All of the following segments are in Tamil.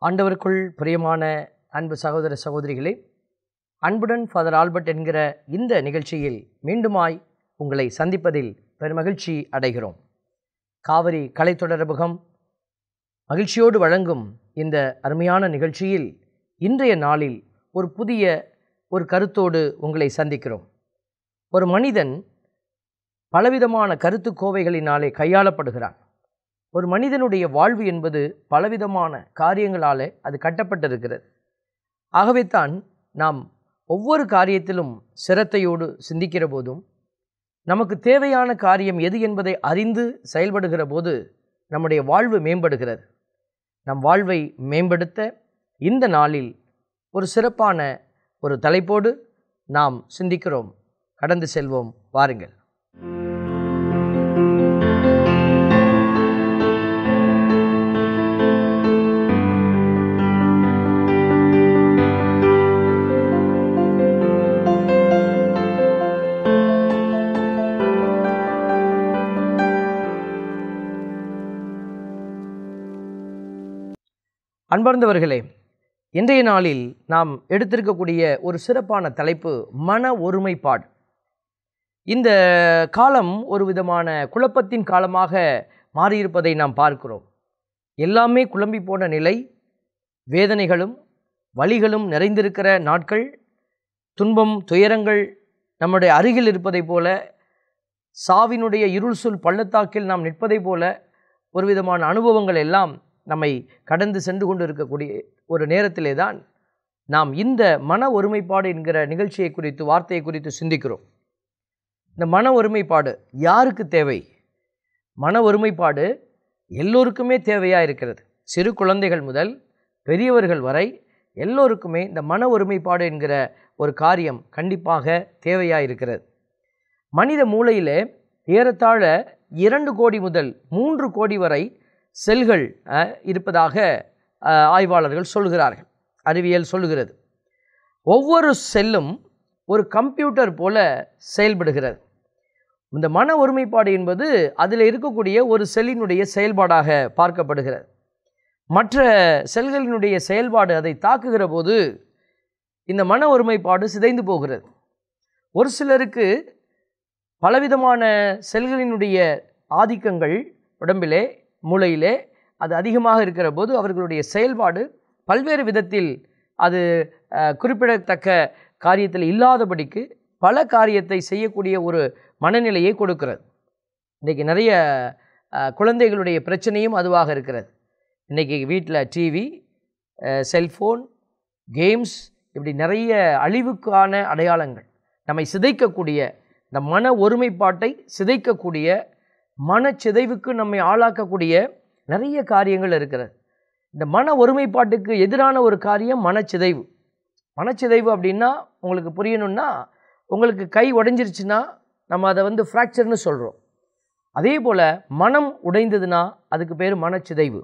ஆண்டவருக்குள் பிரியமான அன்பு சகோதர சகோதரிகளே அன்புடன் ஃபாதர் ஆல்பர்ட் என்கிற இந்த நிகழ்ச்சியில் மீண்டுமாய் உங்களை சந்திப்பதில் பெருமகிழ்ச்சி அடைகிறோம் காவிரி கலைத்தொடர்புகம் மகிழ்ச்சியோடு வழங்கும் இந்த அருமையான நிகழ்ச்சியில் இன்றைய நாளில் ஒரு புதிய ஒரு கருத்தோடு உங்களை சந்திக்கிறோம் ஒரு மனிதன் பலவிதமான கருத்து கோவைகளினாலே கையாளப்படுகிறான் ஒரு மனிதனுடைய வாழ்வு என்பது பலவிதமான காரியங்களாலே அது கட்டப்பட்டிருக்கிறது ஆகவே தான் நாம் ஒவ்வொரு காரியத்திலும் சிரத்தையோடு சிந்திக்கிற போதும் நமக்கு தேவையான காரியம் எது என்பதை அறிந்து செயல்படுகிற போது நம்முடைய வாழ்வு மேம்படுகிறது நம் வாழ்வை மேம்படுத்த இந்த நாளில் ஒரு சிறப்பான ஒரு தலைப்போடு நாம் சிந்திக்கிறோம் கடந்து செல்வோம் வாருங்கள் அன்பார்ந்தவர்களே இன்றைய நாளில் நாம் எடுத்திருக்கக்கூடிய ஒரு சிறப்பான தலைப்பு மன ஒருமைப்பாடு இந்த காலம் ஒரு விதமான குழப்பத்தின் காலமாக மாறியிருப்பதை நாம் பார்க்கிறோம் எல்லாமே குழம்பி போன நிலை வேதனைகளும் வழிகளும் நிறைந்திருக்கிற நாட்கள் துன்பம் துயரங்கள் நம்முடைய அருகில் இருப்பதைப் போல சாவினுடைய இருள் சொல் பள்ளத்தாக்கில் நாம் நிற்பதைப் போல ஒரு விதமான அனுபவங்கள் எல்லாம் நம்மை கடந்து சென்று கொண்டு இருக்கக்கூடிய ஒரு நேரத்திலே தான் நாம் இந்த மன ஒருமைப்பாடு என்கிற நிகழ்ச்சியை குறித்து வார்த்தையை குறித்து சிந்திக்கிறோம் இந்த மன ஒருமைப்பாடு யாருக்கு தேவை மன ஒருமைப்பாடு எல்லோருக்குமே தேவையாக இருக்கிறது சிறு குழந்தைகள் முதல் பெரியவர்கள் வரை எல்லோருக்குமே இந்த மன ஒருமைப்பாடு என்கிற ஒரு காரியம் கண்டிப்பாக தேவையாக இருக்கிறது மனித மூளையிலே ஏறத்தாழ இரண்டு கோடி முதல் மூன்று கோடி வரை செல்கள் இருப்பதாக ஆய்வாளர்கள் சொல்கிறார்கள் அறிவியல் சொல்லுகிறது ஒவ்வொரு செல்லும் ஒரு கம்ப்யூட்டர் போல செயல்படுகிறது இந்த மன ஒருமைப்பாடு என்பது அதில் இருக்கக்கூடிய ஒரு செல்லினுடைய செயல்பாடாக பார்க்கப்படுகிறது மற்ற செல்களினுடைய செயல்பாடு அதை தாக்குகிற போது இந்த மன ஒருமைப்பாடு சிதைந்து போகிறது ஒரு சிலருக்கு பலவிதமான செல்களினுடைய ஆதிக்கங்கள் உடம்பிலே மூளையிலே அது அதிகமாக இருக்கிற போது அவர்களுடைய செயல்பாடு பல்வேறு விதத்தில் அது குறிப்பிடத்தக்க காரியத்தில் இல்லாதபடிக்கு பல காரியத்தை செய்யக்கூடிய ஒரு மனநிலையை கொடுக்கிறது இன்றைக்கி நிறைய குழந்தைகளுடைய பிரச்சனையும் அதுவாக இருக்கிறது இன்றைக்கி வீட்டில் டிவி செல்ஃபோன் கேம்ஸ் இப்படி நிறைய அழிவுக்கான அடையாளங்கள் நம்மை சிதைக்கக்கூடிய இந்த மன ஒருமைப்பாட்டை சிதைக்கக்கூடிய மனச்சிதைவுக்கு நம்மை ஆளாக்கக்கூடிய நிறைய காரியங்கள் இருக்கிறது இந்த மன ஒருமைப்பாட்டுக்கு எதிரான ஒரு காரியம் மனச்சிதைவு மனச்சிதைவு அப்படின்னா உங்களுக்கு புரியணும்னா உங்களுக்கு கை உடைஞ்சிருச்சுன்னா நம்ம அதை வந்து ஃப்ராக்சர்னு சொல்கிறோம் அதே போல் மனம் உடைந்ததுன்னா அதுக்கு பேர் மனச்சிதைவு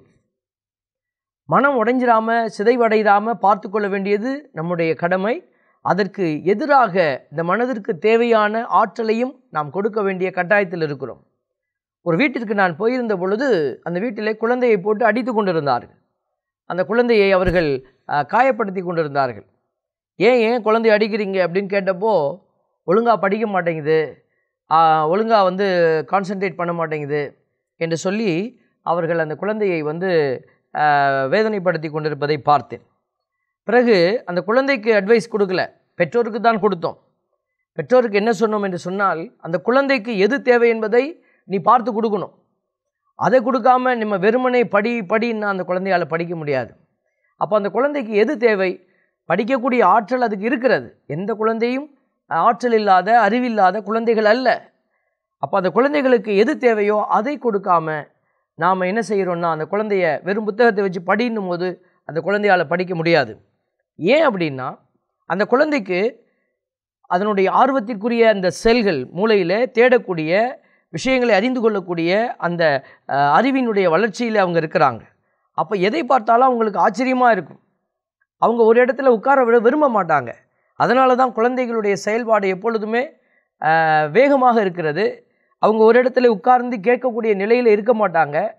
மனம் உடைஞ்சிராமல் சிதைவடையாமல் பார்த்து கொள்ள வேண்டியது நம்முடைய கடமை அதற்கு எதிராக இந்த மனதிற்கு தேவையான ஆற்றலையும் நாம் கொடுக்க வேண்டிய கட்டாயத்தில் இருக்கிறோம் ஒரு வீட்டிற்கு நான் போயிருந்த பொழுது அந்த வீட்டிலே குழந்தையை போட்டு அடித்து கொண்டிருந்தார்கள் அந்த குழந்தையை அவர்கள் காயப்படுத்தி கொண்டிருந்தார்கள் ஏன் ஏன் குழந்தைய அடிக்கிறீங்க அப்படின்னு கேட்டப்போ ஒழுங்காக படிக்க மாட்டேங்குது ஒழுங்காக வந்து கான்சென்ட்ரேட் பண்ண மாட்டேங்குது என்று சொல்லி அவர்கள் அந்த குழந்தையை வந்து வேதனைப்படுத்தி கொண்டிருப்பதை பார்த்தேன் பிறகு அந்த குழந்தைக்கு அட்வைஸ் கொடுக்கல பெற்றோருக்கு தான் கொடுத்தோம் பெற்றோருக்கு என்ன சொன்னோம் என்று சொன்னால் அந்த குழந்தைக்கு எது தேவை என்பதை நீ பார்த்து கொடுக்கணும் அதை கொடுக்காம நம்ம வெறுமனே படி படின்னா அந்த குழந்தையால் படிக்க முடியாது அப்போ அந்த குழந்தைக்கு எது தேவை படிக்கக்கூடிய ஆற்றல் அதுக்கு இருக்கிறது எந்த குழந்தையும் ஆற்றல் இல்லாத அறிவில்லாத குழந்தைகள் அல்ல அப்போ அந்த குழந்தைகளுக்கு எது தேவையோ அதை கொடுக்காம நாம் என்ன செய்கிறோன்னா அந்த குழந்தைய வெறும் புத்தகத்தை வச்சு படின்னும் போது அந்த குழந்தையால் படிக்க முடியாது ஏன் அப்படின்னா அந்த குழந்தைக்கு அதனுடைய ஆர்வத்திற்குரிய அந்த செல்கள் மூளையில் தேடக்கூடிய விஷயங்களை அறிந்து கொள்ளக்கூடிய அந்த அறிவினுடைய வளர்ச்சியில் அவங்க இருக்கிறாங்க அப்போ எதை பார்த்தாலும் அவங்களுக்கு ஆச்சரியமாக இருக்கும் அவங்க ஒரு இடத்துல உட்கார விட விரும்ப மாட்டாங்க அதனால தான் குழந்தைகளுடைய செயல்பாடு எப்பொழுதுமே வேகமாக இருக்கிறது அவங்க ஒரு இடத்துல உட்கார்ந்து கேட்கக்கூடிய நிலையில் இருக்க மாட்டாங்க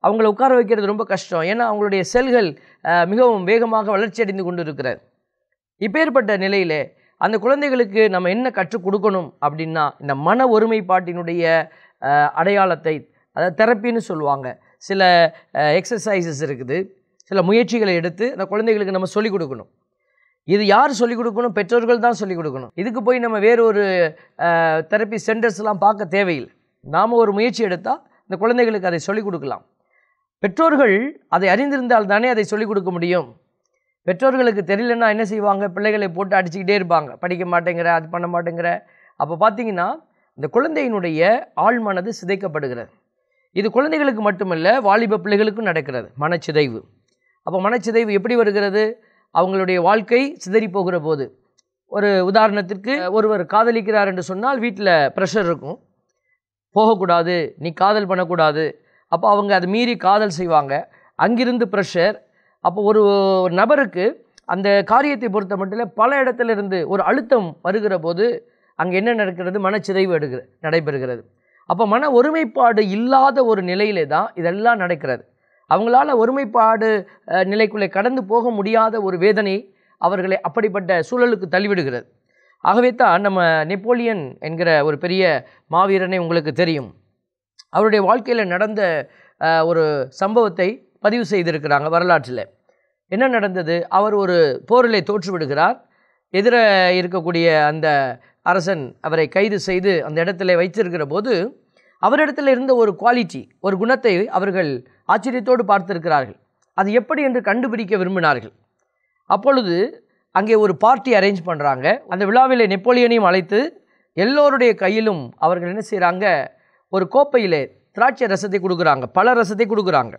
அவங்கள உட்கார வைக்கிறது ரொம்ப கஷ்டம் ஏன்னா அவங்களுடைய செல்கள் அஹ், மிகவும் வேகமாக வளர்ச்சி அடைந்து கொண்டு இருக்கிறது இப்பேற்பட்ட நிலையிலே அந்த குழந்தைகளுக்கு நம்ம என்ன கற்றுக் கொடுக்கணும் அப்படின்னா இந்த மன ஒருமைப்பாட்டினுடைய அஹ், அடையாளத்தை அதாவது தெரப்பின்னு சொல்லுவாங்க சில எக்ஸசைசஸ் இருக்குது சில முயற்சிகளை எடுத்து அந்த குழந்தைகளுக்கு நம்ம சொல்லிக் கொடுக்கணும் இது யார் சொல்லிக் கொடுக்கணும் பெற்றோர்கள் தான் சொல்லிக் கொடுக்கணும் இதுக்கு போய் நம்ம வேறு ஒரு தெரப்பி சென்டர்ஸ்லாம் பார்க்க தேவையில்லை நாம் ஒரு முயற்சி எடுத்தால் இந்த குழந்தைகளுக்கு அதை சொல்லிக் கொடுக்கலாம் பெற்றோர்கள் அதை அறிந்திருந்தால் தானே அதை சொல்லிக் கொடுக்க முடியும் பெற்றோர்களுக்கு தெரியலன்னா என்ன செய்வாங்க பிள்ளைகளை போட்டு அடிச்சுக்கிட்டே இருப்பாங்க படிக்க மாட்டேங்கிற அது பண்ண மாட்டேங்கிற அப்போ பார்த்தீங்கன்னா இந்த குழந்தையினுடைய ஆழ்மனது சிதைக்கப்படுகிறது இது குழந்தைகளுக்கு மட்டுமல்ல வாலிப பிள்ளைகளுக்கும் நடக்கிறது மனச்சிதைவு அப்போ மனச்சிதைவு எப்படி வருகிறது அவங்களுடைய வாழ்க்கை சிதறி போகிற போது ஒரு உதாரணத்திற்கு ஒருவர் காதலிக்கிறார் என்று சொன்னால் வீட்டில் ப்ரெஷர் இருக்கும் போகக்கூடாது நீ காதல் பண்ணக்கூடாது அப்போ அவங்க அதை மீறி காதல் செய்வாங்க அங்கிருந்து ப்ரெஷர் அப்போ ஒரு நபருக்கு அந்த காரியத்தை பொறுத்த மட்டும் பல இடத்துல இருந்து ஒரு அழுத்தம் வருகிற போது அங்கே என்ன நடக்கிறது மனச்சிதைவு எடுக்கிற நடைபெறுகிறது அப்போ மன ஒருமைப்பாடு இல்லாத ஒரு நிலையிலே தான் இதெல்லாம் நடக்கிறது அவங்களால ஒருமைப்பாடு அஹ், நிலைக்குள்ளே கடந்து போக முடியாத ஒரு வேதனை அவர்களை அப்படிப்பட்ட சூழலுக்கு தள்ளிவிடுகிறது ஆகவே தான் நம்ம நெப்போலியன் என்கிற ஒரு பெரிய மாவீரனை உங்களுக்கு தெரியும் அவருடைய வாழ்க்கையில் நடந்த அஹ், ஒரு சம்பவத்தை பதிவு செய்திருக்கிறாங்க வரலாற்றில் என்ன நடந்தது அவர் ஒரு போரிலே தோற்று விடுகிறார் எதிர இருக்கக்கூடிய அந்த அரசன் அவரை கைது செய்து அந்த இடத்துல வைத்திருக்கிற போது அவரிடத்தில் இருந்த ஒரு குவாலிட்டி ஒரு குணத்தை அவர்கள் ஆச்சரியத்தோடு பார்த்திருக்கிறார்கள் அது எப்படி என்று கண்டுபிடிக்க விரும்பினார்கள் அப்பொழுது அங்கே ஒரு பார்ட்டி அரேஞ்ச் பண்ணுறாங்க அந்த விழாவிலே நெப்போலியனையும் அழைத்து எல்லோருடைய கையிலும் அவர்கள் என்ன செய்கிறாங்க ஒரு கோப்பையிலே திராட்சை ரசத்தை கொடுக்குறாங்க பல ரசத்தை கொடுக்குறாங்க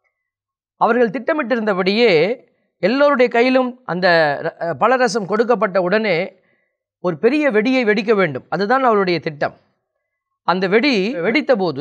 அவர்கள் திட்டமிட்டிருந்தபடியே எல்லோருடைய கையிலும் அந்த ர- அஹ் பலரசம் கொடுக்கப்பட்ட உடனே ஒரு பெரிய வெடியை வெடிக்க வேண்டும் அதுதான் அவருடைய திட்டம் அந்த வெடி வெடித்த போது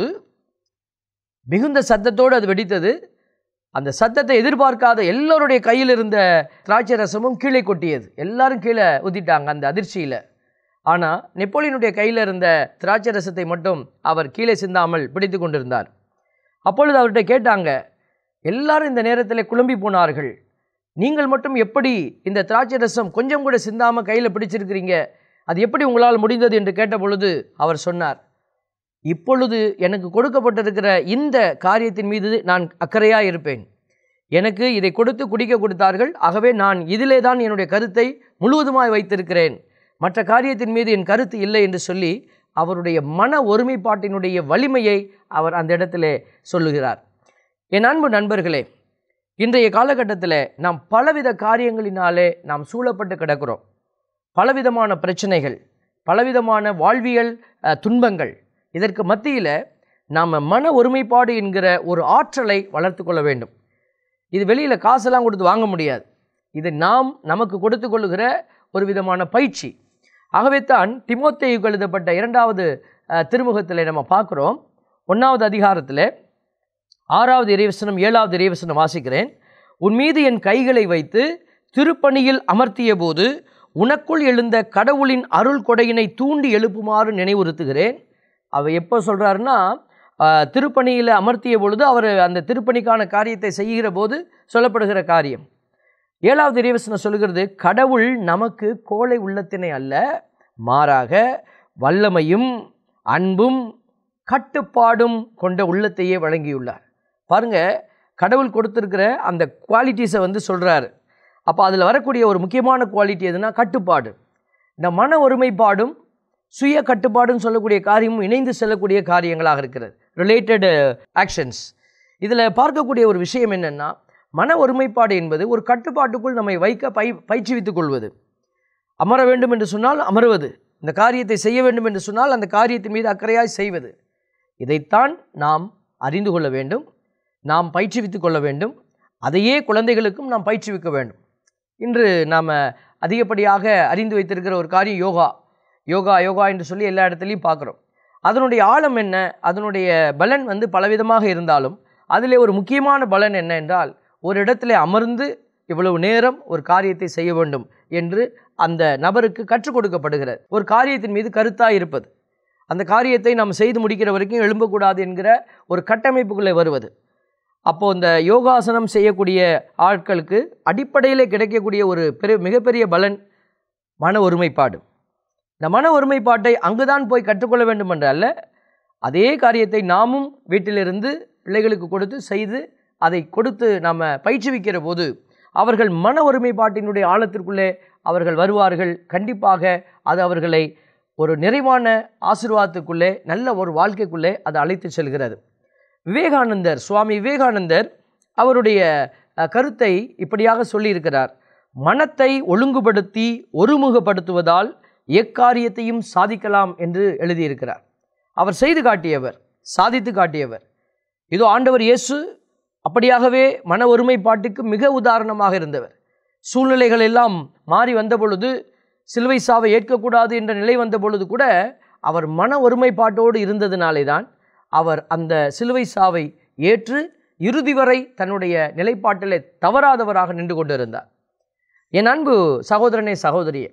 மிகுந்த சத்தத்தோடு அது வெடித்தது அந்த சத்தத்தை எதிர்பார்க்காத எல்லோருடைய கையில் இருந்த திராட்சை ரசமும் கீழே கொட்டியது எல்லாரும் கீழே ஊற்றிட்டாங்க அந்த அதிர்ச்சியில் ஆனால் நெப்போலியனுடைய கையில் இருந்த திராட்சை ரசத்தை மட்டும் அவர் கீழே சிந்தாமல் பிடித்து கொண்டிருந்தார் அப்பொழுது அவர்கிட்ட கேட்டாங்க எல்லாரும் இந்த நேரத்தில் குழம்பி போனார்கள் நீங்கள் மட்டும் எப்படி இந்த திராட்சை ரசம் கொஞ்சம் கூட சிந்தாமல் கையில் பிடிச்சிருக்கிறீங்க அது எப்படி உங்களால் முடிந்தது என்று கேட்ட பொழுது அவர் சொன்னார் இப்பொழுது எனக்கு கொடுக்கப்பட்டிருக்கிற இந்த காரியத்தின் மீது நான் அக்கறையாக இருப்பேன் எனக்கு இதை கொடுத்து குடிக்க கொடுத்தார்கள் ஆகவே நான் இதிலே தான் என்னுடைய கருத்தை முழுவதுமாய் வைத்திருக்கிறேன் மற்ற காரியத்தின் மீது என் கருத்து இல்லை என்று சொல்லி அவருடைய மன ஒருமைப்பாட்டினுடைய வலிமையை அவர் அந்த இடத்திலே சொல்லுகிறார் என் அன்பு நண்பர்களே இன்றைய காலகட்டத்தில் நாம் பலவித காரியங்களினாலே நாம் சூழப்பட்டு கிடக்கிறோம் பலவிதமான பிரச்சனைகள் பலவிதமான வாழ்வியல் அஹ், துன்பங்கள் இதற்கு மத்தியில் நாம் மன ஒருமைப்பாடு என்கிற ஒரு ஆற்றலை வளர்த்து கொள்ள வேண்டும் இது வெளியில் காசெல்லாம் கொடுத்து வாங்க முடியாது இது நாம் நமக்கு கொடுத்து கொள்ளுகிற ஒரு விதமான பயிற்சி ஆகவே தான் திமோத்தேயுக்கு எழுதப்பட்ட இரண்டாவது அஹ், திருமுகத்தில் நம்ம பார்க்குறோம் ஒன்றாவது அதிகாரத்தில் ஆறாவது இறைவசனம் ஏழாவது இறைவசனம் வாசிக்கிறேன் உன் மீது என் கைகளை வைத்து திருப்பணியில் அமர்த்திய போது உனக்குள் எழுந்த கடவுளின் அருள் கொடையினை தூண்டி எழுப்புமாறு நினைவுறுத்துகிறேன் அவர் எப்போ சொல்கிறாருன்னா திருப்பணியில் அமர்த்திய பொழுது அவர் அந்த திருப்பணிக்கான காரியத்தை செய்கிற போது சொல்லப்படுகிற காரியம் ஏழாவது இறைவசனம் சொல்கிறது கடவுள் நமக்கு கோழை உள்ளத்தினை அல்ல மாறாக வல்லமையும் அன்பும் கட்டுப்பாடும் கொண்ட உள்ளத்தையே வழங்கியுள்ளார் பாருங்க கடவுள் கொடுத்துருக்கிற அந்த குவாலிட்டிஸை வந்து சொல்கிறாரு அப்போ அதில் வரக்கூடிய ஒரு முக்கியமான குவாலிட்டி எதுனா கட்டுப்பாடு இந்த மன ஒருமைப்பாடும் சுய கட்டுப்பாடுன்னு சொல்லக்கூடிய காரியமும் இணைந்து செல்லக்கூடிய காரியங்களாக இருக்கிறது ரிலேட்டட் ஆக்ஷன்ஸ் இதில் பார்க்கக்கூடிய ஒரு விஷயம் என்னென்னா மன ஒருமைப்பாடு என்பது ஒரு கட்டுப்பாட்டுக்குள் நம்மை வைக்க பை பயிற்றுவித்துக் கொள்வது அமர வேண்டும் என்று சொன்னால் அமருவது இந்த காரியத்தை செய்ய வேண்டும் என்று சொன்னால் அந்த காரியத்தின் மீது அக்கறையாய் செய்வது இதைத்தான் நாம் அறிந்து கொள்ள வேண்டும் நாம் பயிற்றுவித்துக் கொள்ள வேண்டும் அதையே குழந்தைகளுக்கும் நாம் பயிற்றுவிக்க வேண்டும் இன்று நாம் அதிகப்படியாக அறிந்து வைத்திருக்கிற ஒரு காரியம் யோகா யோகா யோகா என்று சொல்லி எல்லா இடத்துலையும் பார்க்குறோம் அதனுடைய ஆழம் என்ன அதனுடைய பலன் வந்து பலவிதமாக இருந்தாலும் அதிலே ஒரு முக்கியமான பலன் என்ன என்றால் ஒரு இடத்துல அமர்ந்து இவ்வளவு நேரம் ஒரு காரியத்தை செய்ய வேண்டும் என்று அந்த நபருக்கு கற்றுக் கொடுக்கப்படுகிறது ஒரு காரியத்தின் மீது கருத்தாக இருப்பது அந்த காரியத்தை நாம் செய்து முடிக்கிற வரைக்கும் எழும்பக்கூடாது என்கிற ஒரு கட்டமைப்புக்குள்ளே வருவது அப்போது இந்த யோகாசனம் செய்யக்கூடிய ஆட்களுக்கு அடிப்படையில் கிடைக்கக்கூடிய ஒரு பெரிய மிகப்பெரிய பலன் மன ஒருமைப்பாடு இந்த மன ஒருமைப்பாட்டை அங்குதான் போய் கற்றுக்கொள்ள வேண்டும் என்ற அல்ல அதே காரியத்தை நாமும் வீட்டிலிருந்து பிள்ளைகளுக்கு கொடுத்து செய்து அதை கொடுத்து நாம் பயிற்றுவிக்கிற போது அவர்கள் மன ஒருமைப்பாட்டினுடைய ஆழத்திற்குள்ளே அவர்கள் வருவார்கள் கண்டிப்பாக அது அவர்களை ஒரு நிறைவான ஆசீர்வாதத்துக்குள்ளே நல்ல ஒரு வாழ்க்கைக்குள்ளே அது அழைத்து செல்கிறது விவேகானந்தர் சுவாமி விவேகானந்தர் அவருடைய அஹ், கருத்தை இப்படியாக சொல்லியிருக்கிறார் மனத்தை ஒழுங்குபடுத்தி ஒருமுகப்படுத்துவதால் எக்காரியத்தையும் சாதிக்கலாம் என்று எழுதியிருக்கிறார் அவர் செய்து காட்டியவர் சாதித்து காட்டியவர் இதோ ஆண்டவர் இயேசு அப்படியாகவே மன ஒருமைப்பாட்டுக்கு மிக உதாரணமாக இருந்தவர் சூழ்நிலைகள் எல்லாம் மாறி வந்த பொழுது சிலுவை சாவை ஏற்கக்கூடாது என்ற நிலை வந்த பொழுது கூட அவர் மன ஒருமைப்பாட்டோடு இருந்ததினாலே தான் அவர் அந்த சிலுவை சாவை ஏற்று இறுதி வரை தன்னுடைய நிலைப்பாட்டிலே தவறாதவராக நின்று கொண்டிருந்தார் என் அன்பு சகோதரனே சகோதரியே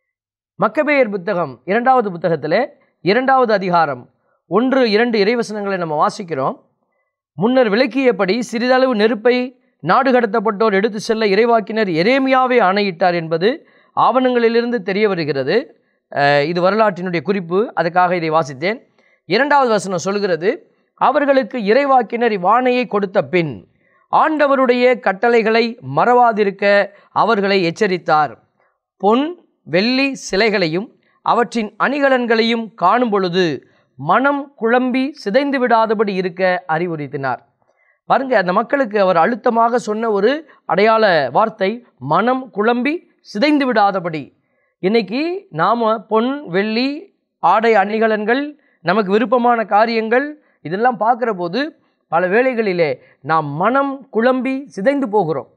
மக்கபேயர் புத்தகம் இரண்டாவது புத்தகத்தில் இரண்டாவது அதிகாரம் ஒன்று இரண்டு இறைவசனங்களை நம்ம வாசிக்கிறோம் முன்னர் விளக்கியபடி சிறிதளவு நெருப்பை நாடு கடத்தப்பட்டோர் எடுத்து செல்ல இறைவாக்கினர் எரேமியாவே ஆணையிட்டார் என்பது ஆவணங்களிலிருந்து தெரிய வருகிறது அஹ், இது வரலாற்றினுடைய குறிப்பு அதுக்காக இதை வாசித்தேன் இரண்டாவது வசனம் சொல்கிறது அவர்களுக்கு இறைவாக்கினர் இவ்வாணையை கொடுத்த பின் ஆண்டவருடைய கட்டளைகளை மறவாதிருக்க அவர்களை எச்சரித்தார் பொன் வெள்ளி சிலைகளையும் அவற்றின் அணிகலன்களையும் காணும் பொழுது மனம் குழம்பி சிதைந்து விடாதபடி இருக்க அறிவுறுத்தினார் பாருங்க அந்த மக்களுக்கு அவர் அழுத்தமாக சொன்ன ஒரு அடையாள வார்த்தை மனம் குழம்பி சிதைந்து விடாதபடி இன்னைக்கு நாம் பொன் வெள்ளி ஆடை அணிகலன்கள் நமக்கு விருப்பமான காரியங்கள் இதெல்லாம் பார்க்குற போது பல வேளைகளிலே நாம் மனம் குழம்பி சிதைந்து போகிறோம்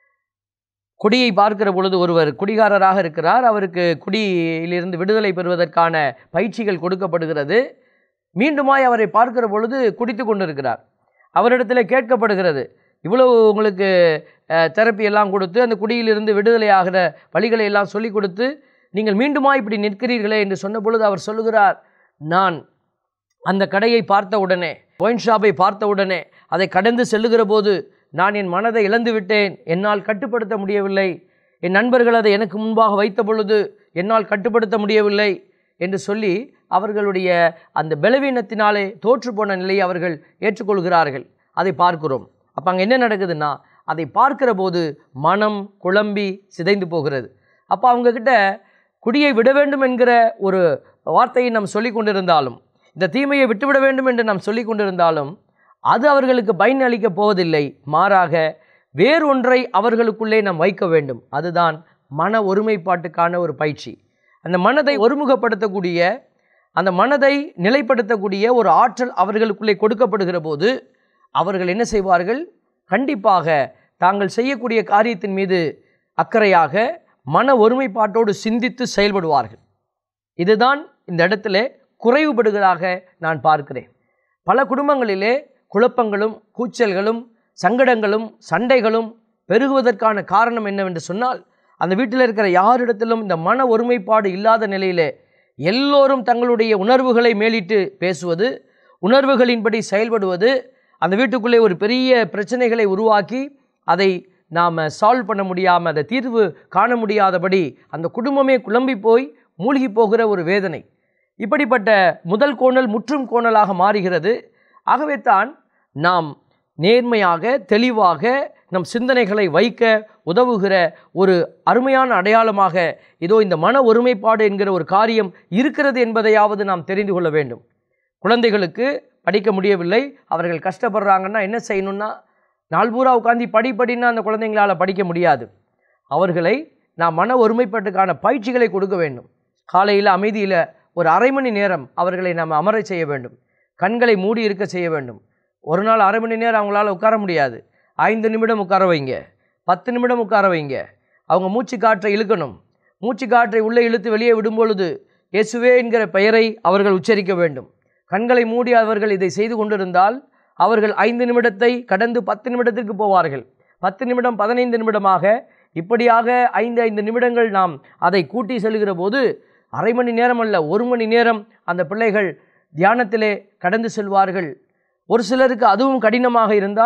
குடியை பார்க்கிற பொழுது ஒருவர் குடிகாரராக இருக்கிறார் அவருக்கு குடியிலிருந்து விடுதலை பெறுவதற்கான பயிற்சிகள் கொடுக்கப்படுகிறது மீண்டுமாய் அவரை பார்க்கிற பொழுது குடித்து கொண்டிருக்கிறார் அவரிடத்தில் கேட்கப்படுகிறது இவ்வளவு உங்களுக்கு தெரப்பி எல்லாம் கொடுத்து அந்த குடியிலிருந்து விடுதலை ஆகிற வழிகளை எல்லாம் சொல்லி கொடுத்து நீங்கள் மீண்டுமா இப்படி நிற்கிறீர்களே என்று சொன்ன பொழுது அவர் சொல்லுகிறார் நான் அந்த கடையை பார்த்த உடனே ஒயின் ஷாப்பை பார்த்த உடனே அதை கடந்து செல்லுகிற போது நான் என் மனதை இழந்து விட்டேன் என்னால் கட்டுப்படுத்த முடியவில்லை என் நண்பர்கள் அதை எனக்கு முன்பாக வைத்த பொழுது என்னால் கட்டுப்படுத்த முடியவில்லை என்று சொல்லி அவர்களுடைய அந்த பலவீனத்தினாலே தோற்று போன நிலையை அவர்கள் ஏற்றுக்கொள்கிறார்கள் அதை பார்க்கிறோம் அப்போ அங்கே என்ன நடக்குதுன்னா அதை பார்க்கிற போது மனம் குழம்பி சிதைந்து போகிறது அப்போ அவங்கக்கிட்ட குடியை விட வேண்டும் என்கிற ஒரு வார்த்தையை நாம் சொல்லி கொண்டிருந்தாலும் இந்த தீமையை விட்டுவிட வேண்டும் என்று நாம் சொல்லி கொண்டிருந்தாலும் அது அவர்களுக்கு பயன் அளிக்கப் போவதில்லை மாறாக வேறொன்றை அவர்களுக்குள்ளே நாம் வைக்க வேண்டும் அதுதான் மன ஒருமைப்பாட்டுக்கான ஒரு பயிற்சி அந்த மனதை ஒருமுகப்படுத்தக்கூடிய அந்த மனதை நிலைப்படுத்தக்கூடிய ஒரு ஆற்றல் அவர்களுக்குள்ளே கொடுக்கப்படுகிற போது அவர்கள் என்ன செய்வார்கள் கண்டிப்பாக தாங்கள் செய்யக்கூடிய காரியத்தின் மீது அக்கறையாக மன ஒருமைப்பாட்டோடு சிந்தித்து செயல்படுவார்கள் இதுதான் இந்த இடத்துல குறைவுபடுவதாக நான் பார்க்கிறேன் பல குடும்பங்களிலே குழப்பங்களும் கூச்சல்களும் சங்கடங்களும் சண்டைகளும் பெருகுவதற்கான காரணம் என்னவென்று சொன்னால் அந்த வீட்டில் இருக்கிற யாரிடத்திலும் இந்த மன ஒருமைப்பாடு இல்லாத நிலையிலே எல்லோரும் தங்களுடைய உணர்வுகளை மேலிட்டு பேசுவது உணர்வுகளின்படி செயல்படுவது அந்த வீட்டுக்குள்ளே ஒரு பெரிய பிரச்சனைகளை உருவாக்கி அதை நாம் சால்வ் பண்ண முடியாமல் அதை தீர்வு காண முடியாதபடி அந்த குடும்பமே குழம்பி போய் மூழ்கி போகிற ஒரு வேதனை இப்படிப்பட்ட முதல் கோணல் முற்றும் கோணலாக மாறுகிறது ஆகவே தான் நாம் நேர்மையாக தெளிவாக நம் சிந்தனைகளை வைக்க உதவுகிற ஒரு அருமையான அடையாளமாக இதோ இந்த மன ஒருமைப்பாடு என்கிற ஒரு காரியம் இருக்கிறது என்பதையாவது நாம் தெரிந்து கொள்ள வேண்டும் குழந்தைகளுக்கு படிக்க முடியவில்லை அவர்கள் கஷ்டப்படுறாங்கன்னா என்ன செய்யணும்னா நாள் பூரா உட்காந்து படி படின்னா அந்த குழந்தைங்களால் படிக்க முடியாது அவர்களை நாம் மன ஒருமைப்பாட்டுக்கான பயிற்சிகளை கொடுக்க வேண்டும் காலையில் அமைதியில் ஒரு அரை மணி நேரம் அவர்களை நாம் அமரச் செய்ய வேண்டும் கண்களை மூடி இருக்க செய்ய வேண்டும் ஒரு நாள் அரை மணி நேரம் அவங்களால உட்கார முடியாது ஐந்து நிமிடம் உட்கார வைங்க பத்து நிமிடம் உட்கார வைங்க அவங்க மூச்சு காற்றை இழுக்கணும் மூச்சு காற்றை உள்ளே இழுத்து வெளியே விடும் பொழுது இயேசுவே என்கிற பெயரை அவர்கள் உச்சரிக்க வேண்டும் கண்களை மூடி அவர்கள் இதை செய்து கொண்டிருந்தால் அவர்கள் ஐந்து நிமிடத்தை கடந்து பத்து நிமிடத்திற்கு போவார்கள் பத்து நிமிடம் பதினைந்து நிமிடமாக இப்படியாக ஐந்து ஐந்து நிமிடங்கள் நாம் அதை கூட்டி செல்கிற போது அரை மணி நேரம் அல்ல ஒரு மணி நேரம் அந்த பிள்ளைகள் தியானத்திலே கடந்து செல்வார்கள் ஒரு சிலருக்கு அதுவும் கடினமாக இருந்தால்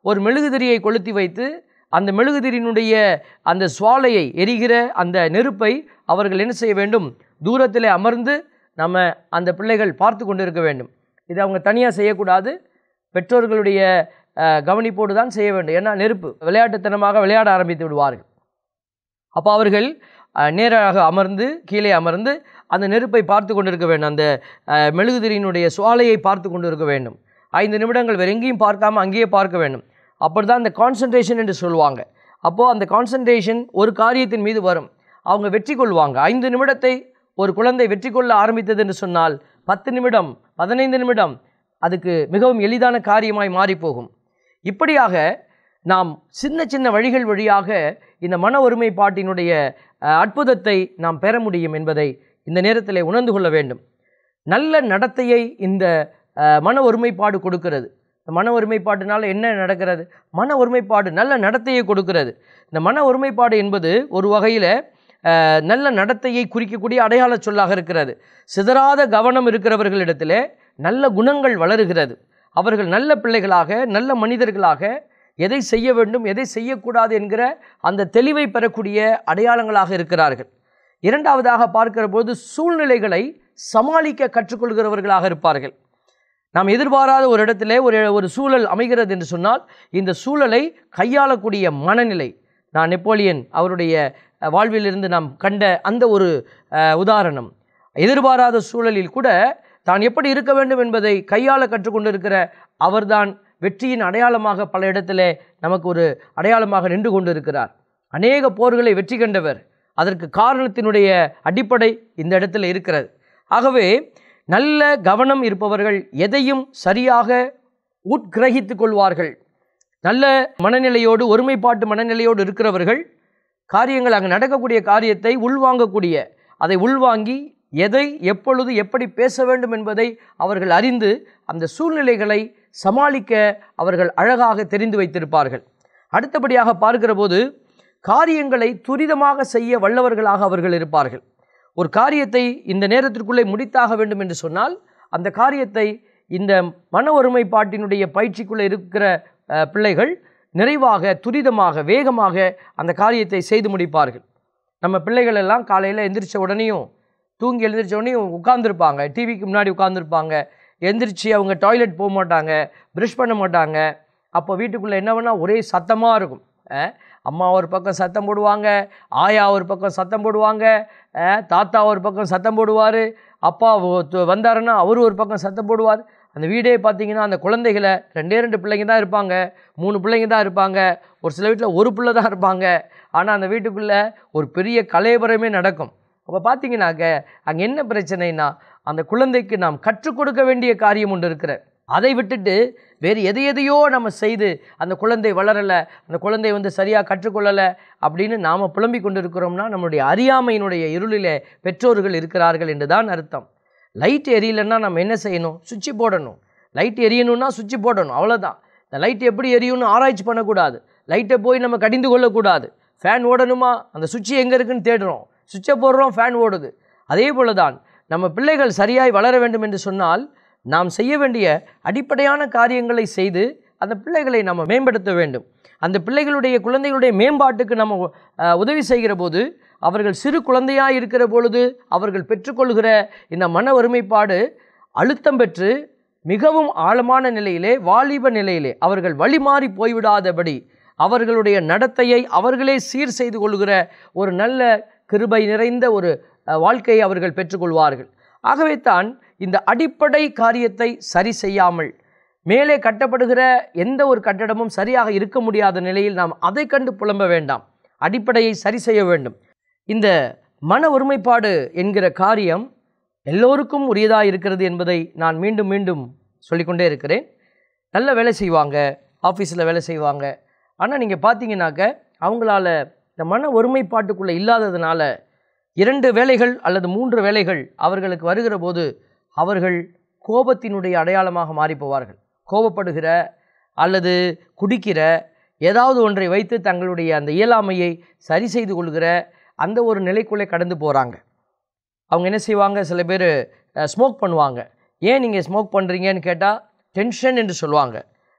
ஒரு மெழுகுதிரியை கொளுத்தி வைத்து அந்த மெழுகுதிரியினுடைய அந்த சுவாலையை எரிகிற அந்த நெருப்பை அவர்கள் என்ன செய்ய வேண்டும் தூரத்தில் அமர்ந்து நம்ம அந்த பிள்ளைகள் பார்த்து கொண்டு இருக்க வேண்டும் இதை அவங்க தனியாக செய்யக்கூடாது பெற்றோர்களுடைய அஹ், கவனிப்போடு தான் செய்ய வேண்டும் ஏன்னா நெருப்பு விளையாட்டுத்தனமாக விளையாட ஆரம்பித்து விடுவார்கள் அப்போ அவர்கள் அஹ், நேராக அமர்ந்து கீழே அமர்ந்து அந்த நெருப்பை பார்த்து கொண்டிருக்க வேண்டும் அந்த அஹ், மெழுகுதிரியினுடைய சுவாலையை பார்த்து கொண்டு இருக்க வேண்டும் ஐந்து நிமிடங்கள் வேறு எங்கேயும் பார்க்காம அங்கேயே பார்க்க வேண்டும் அப்படி தான் அந்த கான்சன்ட்ரேஷன் என்று சொல்லுவாங்க அப்போது அந்த கான்சன்ட்ரேஷன் ஒரு காரியத்தின் மீது வரும் அவங்க வெற்றி கொள்வாங்க ஐந்து நிமிடத்தை ஒரு குழந்தை வெற்றி கொள்ள ஆரம்பித்தது என்று சொன்னால் பத்து நிமிடம் பதினைந்து நிமிடம் அதுக்கு மிகவும் எளிதான காரியமாய் மாறிப்போகும் இப்படியாக நாம் சின்ன சின்ன வழிகள் வழியாக இந்த மன ஒருமைப்பாட்டினுடைய அஹ், அற்புதத்தை நாம் பெற முடியும் என்பதை இந்த நேரத்தில் உணர்ந்து கொள்ள வேண்டும் நல்ல நடத்தையை இந்த அஹ், மன ஒருமைப்பாடு கொடுக்கிறது இந்த மன ஒருமைப்பாட்டினால் என்ன நடக்கிறது மன ஒருமைப்பாடு நல்ல நடத்தையை கொடுக்கிறது இந்த மன ஒருமைப்பாடு என்பது ஒரு வகையில் அஹ், நல்ல நடத்தையை குறிக்கக்கூடிய அடையாள சொல்லாக இருக்கிறது சிதறாத கவனம் இருக்கிறவர்களிடத்திலே நல்ல குணங்கள் வளருகிறது அவர்கள் நல்ல பிள்ளைகளாக நல்ல மனிதர்களாக எதை செய்ய வேண்டும் எதை செய்யக்கூடாது என்கிற அந்த தெளிவை பெறக்கூடிய அடையாளங்களாக இருக்கிறார்கள் இரண்டாவதாக பார்க்கிற போது சூழ்நிலைகளை சமாளிக்க கற்றுக்கொள்கிறவர்களாக இருப்பார்கள் நாம் எதிர்பாராத ஒரு இடத்திலே ஒரு ஒரு சூழல் அமைகிறது என்று சொன்னால் இந்த சூழலை கையாளக்கூடிய மனநிலை நான் நெப்போலியன் அவருடைய அஹ், வாழ்விலிருந்து நாம் கண்ட அந்த ஒரு அஹ், உதாரணம் எதிர்பாராத சூழலில் கூட தான் எப்படி இருக்க வேண்டும் என்பதை கையாள கற்றுக்கொண்டிருக்கிற அவர்தான் வெற்றியின் அடையாளமாக பல இடத்திலே நமக்கு ஒரு அடையாளமாக நின்று கொண்டிருக்கிறார் அநேக போர்களை வெற்றி கண்டவர் அதற்கு காரணத்தினுடைய அடிப்படை இந்த இடத்துல இருக்கிறது ஆகவே நல்ல கவனம் இருப்பவர்கள் எதையும் சரியாக உட்கிரகித்து கொள்வார்கள் நல்ல மனநிலையோடு ஒருமைப்பாட்டு மனநிலையோடு இருக்கிறவர்கள் காரியங்கள் அங்கே நடக்கக்கூடிய காரியத்தை உள்வாங்கக்கூடிய அதை உள்வாங்கி எதை எப்பொழுது எப்படி பேச வேண்டும் என்பதை அவர்கள் அறிந்து அந்த சூழ்நிலைகளை சமாளிக்க அவர்கள் அழகாக தெரிந்து வைத்திருப்பார்கள் அடுத்தபடியாக பார்க்கிற போது காரியங்களை துரிதமாக செய்ய வல்லவர்களாக அவர்கள் இருப்பார்கள் ஒரு காரியத்தை இந்த நேரத்திற்குள்ளே முடித்தாக வேண்டும் என்று சொன்னால் அந்த காரியத்தை இந்த மன ஒருமைப்பாட்டினுடைய பயிற்சிக்குள்ளே இருக்கிற அஹ், பிள்ளைகள் நிறைவாக துரிதமாக வேகமாக அந்த காரியத்தை செய்து முடிப்பார்கள் நம்ம பிள்ளைகள் எல்லாம் காலையில் எந்திரிச்ச உடனேயும் தூங்கி எழுந்திரிச்ச உடனேயும் உட்காந்துருப்பாங்க டிவிக்கு முன்னாடி உட்காந்துருப்பாங்க எந்திரிச்சு அவங்க டாய்லெட் போக மாட்டாங்க ப்ரஷ் பண்ண மாட்டாங்க அப்போ வீட்டுக்குள்ளே என்ன பண்ணால் ஒரே சத்தமாக இருக்கும் அஹ், அம்மா ஒரு பக்கம் சத்தம் போடுவாங்க ஆயா ஒரு பக்கம் சத்தம் போடுவாங்க அஹ், தாத்தா ஒரு பக்கம் சத்தம் போடுவார் அப்பா ஒ- து- வந்தாருன்னா அவர் ஒரு பக்கம் சத்தம் போடுவார் அந்த வீடே பார்த்தீங்கன்னா அந்த குழந்தைகளை ரெண்டே ரெண்டு பிள்ளைங்க தான் இருப்பாங்க மூணு பிள்ளைங்க தான் இருப்பாங்க ஒரு சில வீட்டில் ஒரு பிள்ளை தான் இருப்பாங்க ஆனால் அந்த வீட்டுக்குள்ளே ஒரு பெரிய கலையபரமே நடக்கும் அப்போ பார்த்தீங்கன்னாக்க அங்கே என்ன பிரச்சனைனா அந்த குழந்தைக்கு நாம் கற்றுக் கொடுக்க வேண்டிய காரியம் ஒன்று இருக்கிற அதை விட்டுட்டு வேறு எதை எதையோ நம்ம செய்து அந்த குழந்தை வளரலை அந்த குழந்தை வந்து சரியாக கற்றுக்கொள்ளலை அப்படின்னு நாம் புலம்பிக் கொண்டு இருக்கிறோம்னா நம்மளுடைய அறியாமையினுடைய இருளிலே பெற்றோர்கள் இருக்கிறார்கள் என்று தான் அர்த்தம் லைட் எரியலைன்னா நம்ம என்ன செய்யணும் சுவிட்சு போடணும் லைட் எரியணும்னா சுவிட்சு போடணும் அவ்வளோதான் இந்த லைட் எப்படி எரியும்னு ஆராய்ச்சி பண்ணக்கூடாது லைட்டை போய் நம்ம கடிந்து கொள்ளக்கூடாது ஃபேன் ஓடணுமா அந்த சுவிட்சு எங்கே இருக்குன்னு தேடுறோம் சுவிட்சை போடுறோம் ஃபேன் ஓடுது அதே போல தான் நம்ம பிள்ளைகள் சரியாய் வளர வேண்டும் என்று சொன்னால் நாம் செய்ய வேண்டிய அடிப்படையான காரியங்களை செய்து அந்த பிள்ளைகளை நம்ம மேம்படுத்த வேண்டும் அந்த பிள்ளைகளுடைய குழந்தைகளுடைய மேம்பாட்டுக்கு நம்ம அஹ், உதவி செய்கிற போது அவர்கள் சிறு குழந்தையாக இருக்கிற பொழுது அவர்கள் பெற்றுக்கொள்கிற இந்த மன ஒருமைப்பாடு அழுத்தம் பெற்று மிகவும் ஆழமான நிலையிலே வாலிப நிலையிலே அவர்கள் வழிமாறி போய்விடாதபடி அவர்களுடைய நடத்தையை அவர்களே சீர் செய்து கொள்கிற ஒரு நல்ல கிருபை நிறைந்த ஒரு அஹ், வாழ்க்கையை அவர்கள் பெற்றுக்கொள்வார்கள் ஆகவே தான் இந்த அடிப்படை காரியத்தை சரி செய்யாமல் மேலே கட்டப்படுகிற எந்த ஒரு கட்டடமும் சரியாக இருக்க முடியாத நிலையில் நாம் அதை கண்டு புலம்ப வேண்டாம் அடிப்படையை சரி செய்ய வேண்டும் இந்த மன ஒருமைப்பாடு என்கிற காரியம் எல்லோருக்கும் உரியதாக இருக்கிறது என்பதை நான் மீண்டும் மீண்டும் சொல்லிக்கொண்டே இருக்கிறேன் நல்ல வேலை செய்வாங்க ஆஃபீஸில் வேலை செய்வாங்க ஆனால் நீங்கள் பார்த்தீங்கன்னாக்க அவங்களால இந்த மன ஒருமைப்பாட்டுக்குள்ளே இல்லாததுனால இரண்டு வேலைகள் அல்லது மூன்று வேலைகள் அவர்களுக்கு வருகிற போது அவர்கள் கோபத்தினுடைய அடையாளமாக மாறி போவார்கள் கோபப்படுகிற அல்லது குடிக்கிற ஏதாவது ஒன்றை வைத்து தங்களுடைய அந்த இயலாமையை சரி செய்து கொள்கிற அந்த ஒரு நிலைக்குள்ளே கடந்து போகிறாங்க அவங்க என்ன செய்வாங்க சில பேர் ஸ்மோக் பண்ணுவாங்க ஏன் நீங்கள் ஸ்மோக் பண்ணுறீங்கன்னு கேட்டால் டென்ஷன் என்று சொல்லுவாங்க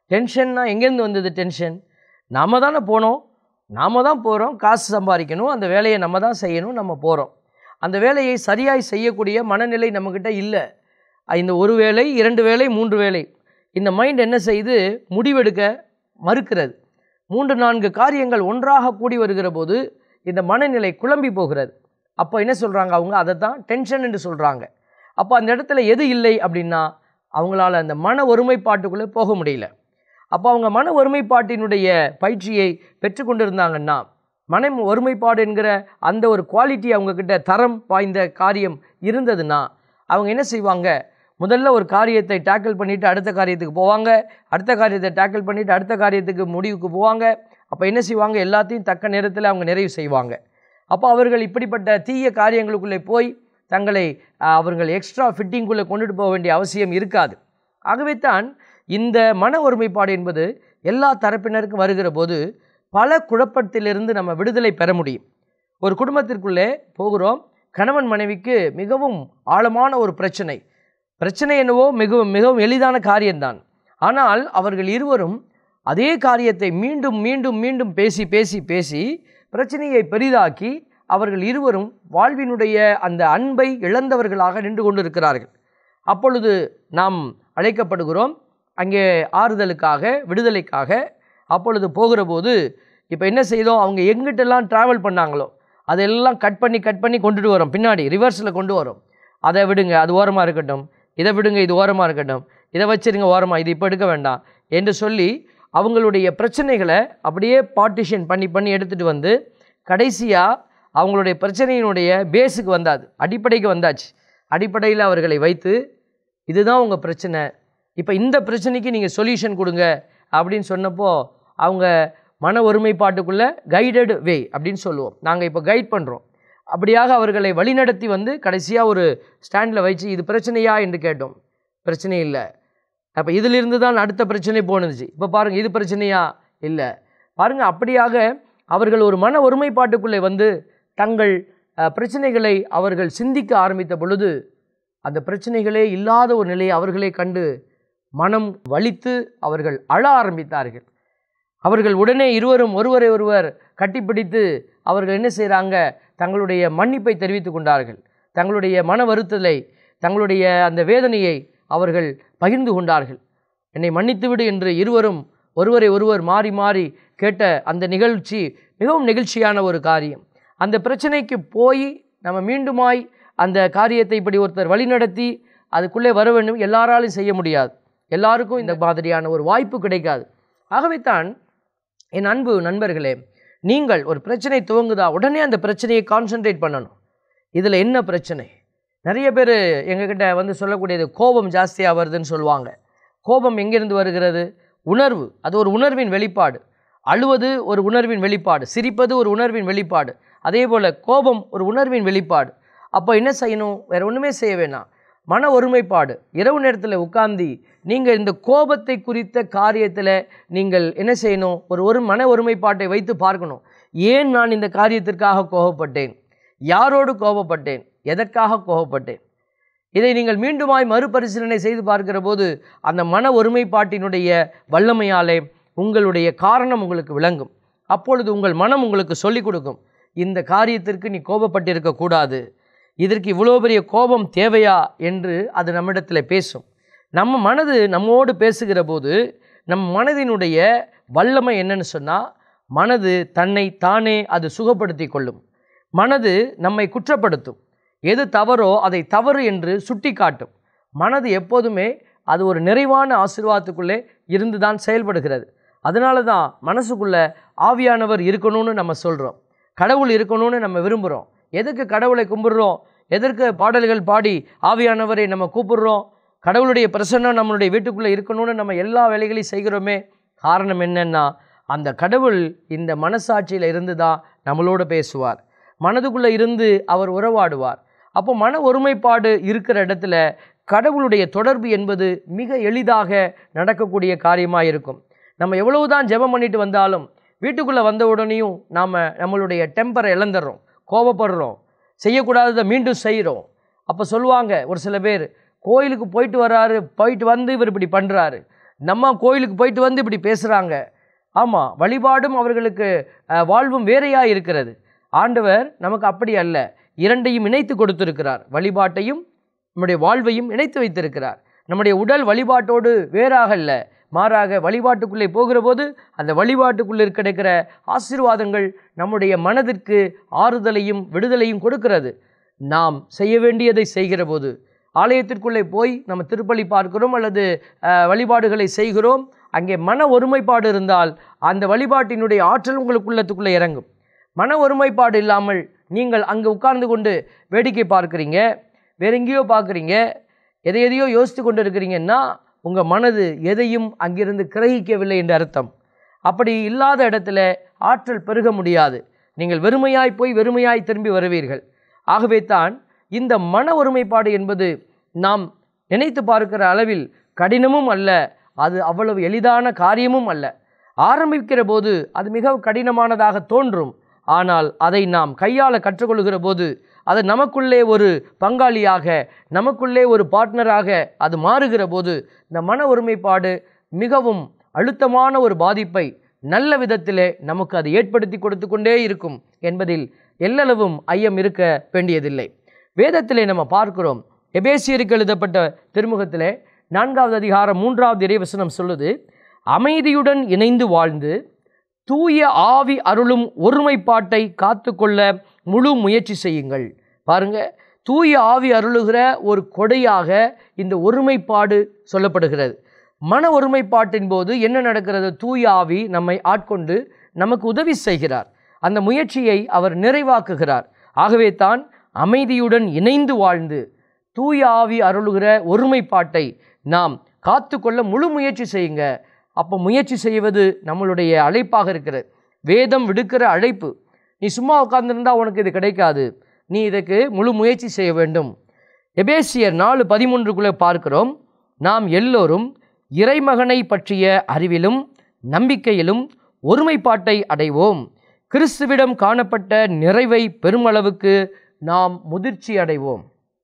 டென்ஷன்னா எங்கேருந்து வந்தது டென்ஷன் நாம தானே போனோம் நாம தான் போகிறோம் காசு சம்பாதிக்கணும் அந்த வேலையை நம்ம தான் செய்யணும் நம்ம போகிறோம் அந்த வேலையை சரியாய் செய்யக்கூடிய மனநிலை நம்மக்கிட்ட இல்லை இந்த ஒரு வேலை இரண்டு வேலை மூன்று வேலை இந்த மைண்ட் என்ன செய்து முடிவெடுக்க மறுக்கிறது மூன்று நான்கு காரியங்கள் ஒன்றாக கூடி வருகிற போது இந்த மனநிலை குழம்பி போகிறது அப்போ என்ன சொல்கிறாங்க அவங்க அதை தான் டென்ஷன் என்று சொல்கிறாங்க அப்போ அந்த இடத்துல எது இல்லை அப்படின்னா அவங்களால அந்த மன ஒருமைப்பாட்டுக்குள்ளே போக முடியல அப்போ அவங்க மன ஒருமைப்பாட்டினுடைய பயிற்சியை பெற்றுக்கொண்டிருந்தாங்கன்னா மன ஒருமைப்பாடு என்கிற அந்த ஒரு குவாலிட்டி அவங்கக்கிட்ட தரம் வாய்ந்த காரியம் இருந்ததுன்னா அவங்க என்ன செய்வாங்க முதல்ல ஒரு காரியத்தை டேக்கிள் பண்ணிவிட்டு அடுத்த காரியத்துக்கு போவாங்க அடுத்த காரியத்தை டேக்கிள் பண்ணிவிட்டு அடுத்த காரியத்துக்கு முடிவுக்கு போவாங்க அப்போ என்ன செய்வாங்க எல்லாத்தையும் தக்க நேரத்தில் அவங்க நிறைவு செய்வாங்க அப்போ அவர்கள் இப்படிப்பட்ட தீய காரியங்களுக்குள்ளே போய் தங்களை அஹ், அவர்கள் எக்ஸ்ட்ரா ஃபிட்டிங்குள்ளே கொண்டுட்டு போக வேண்டிய அவசியம் இருக்காது ஆகவே தான் இந்த மன ஒருமைப்பாடு என்பது எல்லா தரப்பினருக்கும் வருகிற போது பல குழப்பத்திலிருந்து நம்ம விடுதலை பெற முடியும் ஒரு குடும்பத்திற்குள்ளே போகிறோம் கணவன் மனைவிக்கு மிகவும் ஆழமான ஒரு பிரச்சனை பிரச்சனை என்னவோ மிகவும் மிகவும் எளிதான காரியம்தான் ஆனால் அவர்கள் இருவரும் அதே காரியத்தை மீண்டும் மீண்டும் மீண்டும் பேசி பேசி பேசி பிரச்சனையை பெரிதாக்கி அவர்கள் இருவரும் வாழ்வினுடைய அந்த அன்பை இழந்தவர்களாக நின்று கொண்டிருக்கிறார்கள் அப்பொழுது நாம் அழைக்கப்படுகிறோம் அங்கே ஆறுதலுக்காக விடுதலைக்காக அப்பொழுது போகிற போது இப்போ என்ன செய்தோம் அவங்க எங்கிட்டெல்லாம் ட்ராவல் பண்ணாங்களோ அதெல்லாம் கட் பண்ணி கட் பண்ணி கொண்டுட்டு வரோம் பின்னாடி ரிவர்ஸில் கொண்டு வரோம் அதை விடுங்க அது ஓரமாக இருக்கட்டும் இதை விடுங்க இது ஓரமாக இருக்கட்டும் இதை வச்சிருங்க ஓரமாக இது இப்போ எடுக்க வேண்டாம் என்று சொல்லி அவங்களுடைய பிரச்சனைகளை அப்படியே பார்ட்டிஷன் பண்ணி பண்ணி எடுத்துகிட்டு வந்து கடைசியாக அவங்களுடைய பிரச்சனையினுடைய பேஸுக்கு வந்தாது அடிப்படைக்கு வந்தாச்சு அடிப்படையில் அவர்களை வைத்து இதுதான் உங்கள் பிரச்சனை இப்போ இந்த பிரச்சனைக்கு நீங்கள் சொல்யூஷன் கொடுங்க அப்படின்னு சொன்னப்போ அவங்க மன ஒருமைப்பாட்டுக்குள்ளே கைடட் வே அப்படின்னு சொல்லுவோம் நாங்கள் இப்போ கைட் பண்ணுறோம் அப்படியாக அவர்களை வழிநடத்தி வந்து கடைசியாக ஒரு ஸ்டாண்டில் வச்சு இது பிரச்சனையா என்று கேட்டோம் பிரச்சனை இல்லை அப்போ இதிலிருந்து தான் அடுத்த பிரச்சனை போணுச்சு இப்போ பாருங்கள் இது பிரச்சனையா இல்லை பாருங்கள் அப்படியாக அவர்கள் ஒரு மன ஒருமைப்பாட்டுக்குள்ளே வந்து தங்கள் அஹ், பிரச்சனைகளை அவர்கள் சிந்திக்க ஆரம்பித்த பொழுது அந்த பிரச்சனைகளே இல்லாத ஒரு நிலையை அவர்களே கண்டு மனம் வலித்து அவர்கள் அழ ஆரம்பித்தார்கள் அவர்கள் உடனே இருவரும் ஒருவரை ஒருவர் கட்டிப்பிடித்து அவர்கள் என்ன செய்கிறாங்க தங்களுடைய மன்னிப்பை தெரிவித்துக் கொண்டார்கள் தங்களுடைய மன வருத்தலை தங்களுடைய அந்த வேதனையை அவர்கள் பகிர்ந்து கொண்டார்கள் என்னை மன்னித்துவிடு என்று இருவரும் ஒருவரை ஒருவர் மாறி மாறி கேட்ட அந்த நிகழ்ச்சி மிகவும் நெகிழ்ச்சியான ஒரு காரியம் அந்த பிரச்சனைக்கு போய் நம்ம மீண்டுமாய் அந்த காரியத்தை இப்படி ஒருத்தர் வழிநடத்தி அதுக்குள்ளே வர வேண்டும் எல்லாராலும் செய்ய முடியாது எல்லாருக்கும் இந்த மாதிரியான ஒரு வாய்ப்பு கிடைக்காது ஆகவே தான் என் அன்பு நண்பர்களே நீங்கள் ஒரு பிரச்சனை துவங்குதா உடனே அந்த பிரச்சனையை கான்சென்ட்ரேட் பண்ணணும் இதில் என்ன பிரச்சனை நிறைய பேர் எங்ககிட்ட வந்து சொல்லக்கூடியது கோபம் ஜாஸ்தியாக வருதுன்னு சொல்லுவாங்க கோபம் எங்கிருந்து வருகிறது உணர்வு அது ஒரு உணர்வின் வெளிப்பாடு அழுவது ஒரு உணர்வின் வெளிப்பாடு சிரிப்பது ஒரு உணர்வின் வெளிப்பாடு அதே போல் கோபம் ஒரு உணர்வின் வெளிப்பாடு அப்போ என்ன செய்யணும் வேறு ஒன்றுமே செய்ய வேணாம் மன ஒருமைப்பாடு இரவு நேரத்தில் உட்கார்ந்து நீங்கள் இந்த கோபத்தை குறித்த காரியத்தில் நீங்கள் என்ன செய்யணும் ஒரு ஒரு மன ஒருமைப்பாட்டை வைத்து பார்க்கணும் ஏன் நான் இந்த காரியத்திற்காக கோபப்பட்டேன் யாரோடு கோபப்பட்டேன் எதற்காக கோபப்பட்டேன் இதை நீங்கள் மீண்டுமாய் மறுபரிசீலனை செய்து பார்க்கிற போது அந்த மன ஒருமைப்பாட்டினுடைய வல்லமையாலே உங்களுடைய காரணம் உங்களுக்கு விளங்கும் அப்பொழுது உங்கள் மனம் உங்களுக்கு சொல்லிக் கொடுக்கும் இந்த காரியத்திற்கு நீ கோபப்பட்டிருக்க கூடாது இதற்கு இவ்வளோ பெரிய கோபம் தேவையா என்று அது நம்மிடத்தில் பேசும் நம்ம மனது நம்மோடு பேசுகிற போது நம் மனதினுடைய வல்லமை என்னன்னு சொன்னால் மனது தன்னை தானே அது சுகப்படுத்தி கொள்ளும் மனது நம்மை குற்றப்படுத்தும் எது தவறோ அதை தவறு என்று சுட்டி காட்டும் மனது எப்போதுமே அது ஒரு நிறைவான ஆசீர்வாதத்துக்குள்ளே இருந்து தான் செயல்படுகிறது அதனால தான் மனசுக்குள்ளே ஆவியானவர் இருக்கணும்னு நம்ம சொல்கிறோம் கடவுள் இருக்கணும்னு நம்ம விரும்புகிறோம் எதுக்கு கடவுளை கும்பிடுறோம் எதற்கு பாடல்கள் பாடி ஆவியானவரை நம்ம கூப்பிடுறோம் கடவுளுடைய பிரசன்னம் நம்மளுடைய வீட்டுக்குள்ளே இருக்கணும்னு நம்ம எல்லா வேலைகளையும் செய்கிறோமே காரணம் என்னன்னா அந்த கடவுள் இந்த மனசாட்சியில் இருந்து தான் நம்மளோட பேசுவார் மனதுக்குள்ளே இருந்து அவர் உறவாடுவார் அப்போ மன ஒருமைப்பாடு இருக்கிற இடத்துல கடவுளுடைய தொடர்பு என்பது மிக எளிதாக நடக்கக்கூடிய காரியமாக இருக்கும் நம்ம எவ்வளவு தான் ஜெபம் பண்ணிட்டு வந்தாலும் வீட்டுக்குள்ளே வந்த உடனேயும் நாம் நம்மளுடைய டெம்பரை இழந்துடுறோம் கோபப்படுறோம் செய்யக்கூடாததை மீண்டும் செய்கிறோம் அப்போ சொல்லுவாங்க ஒரு சில பேர் கோயிலுக்கு போயிட்டு வராரு போயிட்டு வந்து இவர் இப்படி பண்ணுறாரு நம்ம கோயிலுக்கு போயிட்டு வந்து இப்படி பேசுகிறாங்க ஆமாம் வழிபாடும் அவர்களுக்கு அஹ், வாழ்வும் வேறையாக இருக்கிறது ஆண்டவர் நமக்கு அப்படி அல்ல இரண்டையும் இணைத்து கொடுத்திருக்கிறார் வழிபாட்டையும் நம்முடைய வாழ்வையும் இணைத்து வைத்திருக்கிறார் நம்முடைய உடல் வழிபாட்டோடு வேறாக அல்ல மாறாக வழிபாட்டுக்குள்ளே போகிற போது அந்த வழிபாட்டுக்குள்ளே கிடைக்கிற ஆசீர்வாதங்கள் நம்முடைய மனதிற்கு ஆறுதலையும் விடுதலையும் கொடுக்கிறது நாம் செய்ய வேண்டியதை செய்கிற போது ஆலயத்திற்குள்ளே போய் நம்ம திருப்பலி பார்க்கிறோம் அல்லது அஹ், வழிபாடுகளை செய்கிறோம் அங்கே மன ஒருமைப்பாடு இருந்தால் அந்த வழிபாட்டினுடைய ஆற்றல் உங்களுக்கு உள்ளத்துக்குள்ளே இறங்கும் மன ஒருமைப்பாடு இல்லாமல் நீங்கள் அங்கே உட்கார்ந்து கொண்டு வேடிக்கை பார்க்குறீங்க வேற எங்கேயோ பார்க்குறீங்க எதை எதையோ யோசித்து கொண்டு இருக்கிறீங்கன்னா உங்கள் மனது எதையும் அங்கிருந்து கிரகிக்கவில்லை என்று அர்த்தம் அப்படி இல்லாத இடத்துல ஆற்றல் பெருக முடியாது நீங்கள் வெறுமையாய் போய் வெறுமையாய் திரும்பி வருவீர்கள் ஆகவே தான் இந்த மன ஒருமைப்பாடு என்பது நாம் நினைத்து பார்க்கிற அளவில் கடினமும் அல்ல அது அவ்வளவு எளிதான காரியமும் அல்ல ஆரம்பிக்கிற போது அது மிக கடினமானதாக தோன்றும் ஆனால் அதை நாம் கையாள கற்றுக்கொள்கிற போது அது நமக்குள்ளே ஒரு பங்காளியாக நமக்குள்ளே ஒரு பார்ட்னராக அது மாறுகிற போது இந்த மன ஒருமைப்பாடு மிகவும் அழுத்தமான ஒரு பாதிப்பை நல்ல விதத்திலே நமக்கு அது ஏற்படுத்தி கொடுத்து கொண்டே இருக்கும் என்பதில் எல்லளவும் ஐயம் இருக்க வேண்டியதில்லை வேதத்திலே நம்ம பார்க்கிறோம் எபேசியருக்கு எழுதப்பட்ட திருமுகத்திலே நான்காவது அதிகாரம் மூன்றாவது இறைவசனம் சொல்லுது அமைதியுடன் இணைந்து வாழ்ந்து தூய ஆவி அருளும் ஒருமைப்பாட்டை காத்துக்கொள்ள முழு முயற்சி செய்யுங்கள் பாருங்க தூய ஆவி அருளுகிற ஒரு கொடையாக இந்த ஒருமைப்பாடு சொல்லப்படுகிறது மன ஒருமைப்பாட்டின் போது என்ன நடக்கிறது தூய ஆவி நம்மை ஆட்கொண்டு நமக்கு உதவி செய்கிறார் அந்த முயற்சியை அவர் நிறைவாக்குகிறார் ஆகவே தான் அமைதியுடன் இணைந்து வாழ்ந்து தூய ஆவி அருளுகிற ஒருமைப்பாட்டை நாம் காத்துக்கொள்ள முழு முயற்சி செய்யுங்க அப்போ முயற்சி செய்வது நம்மளுடைய அழைப்பாக இருக்கிறது வேதம் விடுக்கிற அழைப்பு நீ சும்மா உட்கார்ந்திருந்தா உனக்கு இது கிடைக்காது நீ இதற்கு முழு முயற்சி செய்ய வேண்டும் எபேசியர் நாலு பதிமூன்றுக்குள்ளே பார்க்கிறோம் நாம் எல்லோரும் இறைமகனை பற்றிய அறிவிலும் நம்பிக்கையிலும் ஒருமைப்பாட்டை அடைவோம் கிறிஸ்துவிடம் காணப்பட்ட நிறைவை பெருமளவுக்கு நாம் முதிர்ச்சி அடைவோம்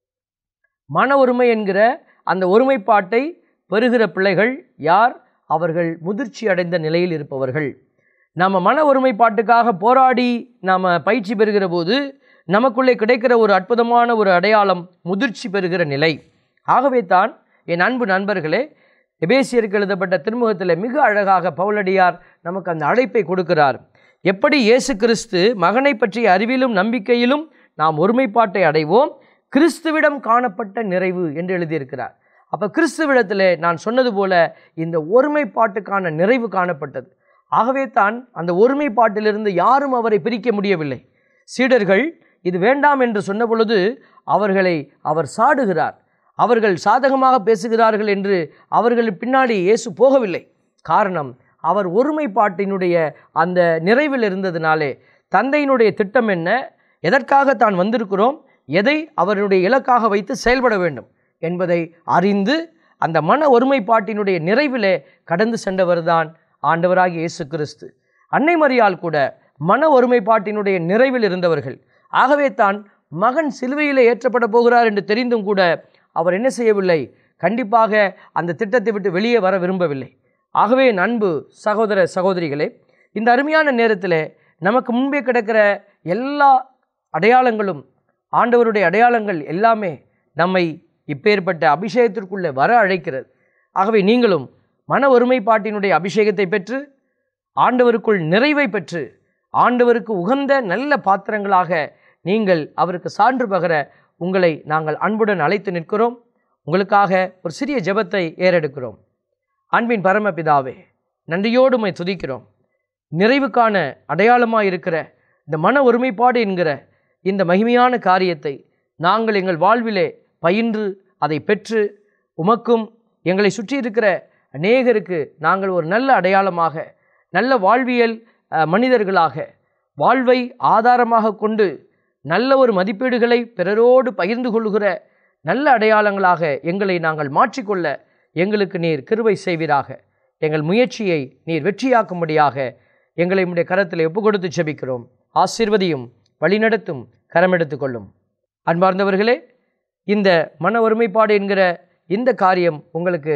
மன ஒருமை என்கிற அந்த ஒருமைப்பாட்டை பெறுகிற பிள்ளைகள் யார் அவர்கள் முதிர்ச்சி அடைந்த நிலையில் இருப்பவர்கள் நாம் மன ஒருமைப்பாட்டுக்காக போராடி நாம் பயிற்சி பெறுகிற போது நமக்குள்ளே கிடைக்கிற ஒரு அற்புதமான ஒரு அடையாளம் முதிர்ச்சி பெறுகிற நிலை ஆகவே தான் என் அன்பு நண்பர்களே எபேசியருக்கு எழுதப்பட்ட திருமுகத்தில் மிக அழகாக பவுலடியார் நமக்கு அந்த அழைப்பை கொடுக்கிறார் எப்படி இயேசு கிறிஸ்து மகனை பற்றிய அறிவிலும் நம்பிக்கையிலும் நாம் ஒருமைப்பாட்டை அடைவோம் கிறிஸ்துவிடம் காணப்பட்ட நிறைவு என்று எழுதியிருக்கிறார் அப்போ கிறிஸ்துவிடத்தில் நான் சொன்னது போல இந்த ஒருமைப்பாட்டுக்கான நிறைவு காணப்பட்டது ஆகவே தான் அந்த ஒருமைப்பாட்டிலிருந்து யாரும் அவரை பிரிக்க முடியவில்லை சீடர்கள் இது வேண்டாம் என்று சொன்ன பொழுது அவர்களை அவர் சாடுகிறார் அவர்கள் சாதகமாக பேசுகிறார்கள் என்று அவர்கள் பின்னாடி இயேசு போகவில்லை காரணம் அவர் ஒருமைப்பாட்டினுடைய அந்த நிறைவில் இருந்ததினாலே தந்தையினுடைய திட்டம் என்ன எதற்காக தான் வந்திருக்கிறோம் எதை அவருடைய இலக்காக வைத்து செயல்பட வேண்டும் என்பதை அறிந்து அந்த மன ஒருமைப்பாட்டினுடைய நிறைவிலே கடந்து சென்றவர்தான் ஆண்டவராகிய இயேசு கிறிஸ்து அன்னை மரியாள் கூட மன ஒருமைப்பாட்டினுடைய நிறைவில் இருந்தவர்கள் ஆகவே தான் மகன் சிலுவையிலே ஏற்றப்பட போகிறார் என்று தெரிந்தும் கூட அவர் என்ன செய்யவில்லை கண்டிப்பாக அந்த திட்டத்தை விட்டு வெளியே வர விரும்பவில்லை ஆகவே என் அன்பு சகோதர சகோதரிகளே இந்த அருமையான நேரத்தில் நமக்கு முன்பே கிடக்கிற எல்லா அடையாளங்களும் ஆண்டவருடைய அடையாளங்கள் எல்லாமே நம்மை இப்பேற்பட்ட அபிஷேகத்திற்குள்ளே வர அழைக்கிறது ஆகவே நீங்களும் மன ஒருமைப்பாட்டினுடைய அபிஷேகத்தை பெற்று ஆண்டவருக்குள் நிறைவை பெற்று ஆண்டவருக்கு உகந்த நல்ல பாத்திரங்களாக நீங்கள் அவருக்கு சான்று பகர உங்களை நாங்கள் அன்புடன் அழைத்து நிற்கிறோம் உங்களுக்காக ஒரு சிறிய ஜெபத்தை ஏறெடுக்கிறோம் அன்பின் பரமபிதாவே நன்றியோடு உம்மை துதிக்கிறோம் நிறைவுக்கான அடையாளமாக இருக்கிற இந்த மன ஒருமைப்பாடு என்கிற இந்த மகிமையான காரியத்தை நாங்கள் எங்கள் வாழ்விலே பயின்று அதை பெற்று உமக்கும் எங்களை சுற்றி இருக்கிற அநேகருக்கு நாங்கள் ஒரு நல்ல அடையாளமாக நல்ல வாழ்வியல் அஹ், மனிதர்களாக வாழ்வை ஆதாரமாக கொண்டு நல்ல ஒரு மதிப்பீடுகளை பிறரோடு பகிர்ந்து கொள்கிற நல்ல அடையாளங்களாக எங்களை நாங்கள் மாற்றிக்கொள்ள எங்களுக்கு நீர் கிருபை செய்வீராக எங்கள் முயற்சியை நீர் வெற்றியாக்கும்படியாக எங்களை உம்முடைய கரத்தில் ஒப்பு கொடுத்து செபிக்கிறோம் ஆசீர்வதியும் வழிநடத்தும் கரமெடுத்துக் கொள்ளும் அன்பார்ந்தவர்களே இந்த மன ஒருமைப்பாடு என்கிற இந்த காரியம் உங்களுக்கு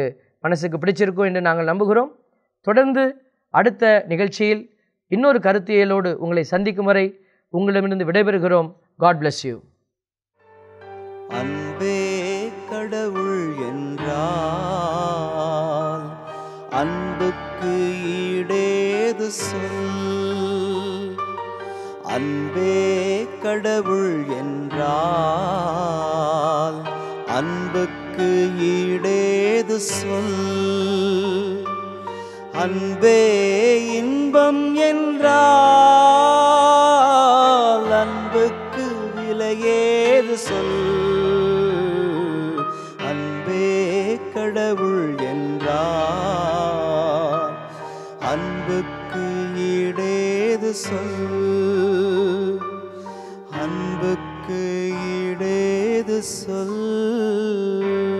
மனசுக்கு பிடிச்சிருக்கும் என்று நாங்கள் நம்புகிறோம் தொடர்ந்து அடுத்த நிகழ்ச்சியில் இன்னொரு கருத்தியலோடு உங்களை சந்திக்கும் வரை உங்களிடமிருந்து விடைபெறுகிறோம் காட் bless யூ அன்பே கடவுள் என்றால் அன்புக்கு ஈடேது சொல் அன்பே கடவுள் என்றால் அன்புக்கு ஈடேது சொல் அன்பே இன்பம் என்றால் அன்புக்கு விலையேது சொல் அன்பே கடவுள் என்றால் அன்புக்கு ஈடேது சொல் அன்புக்கு ஈடேது சொல்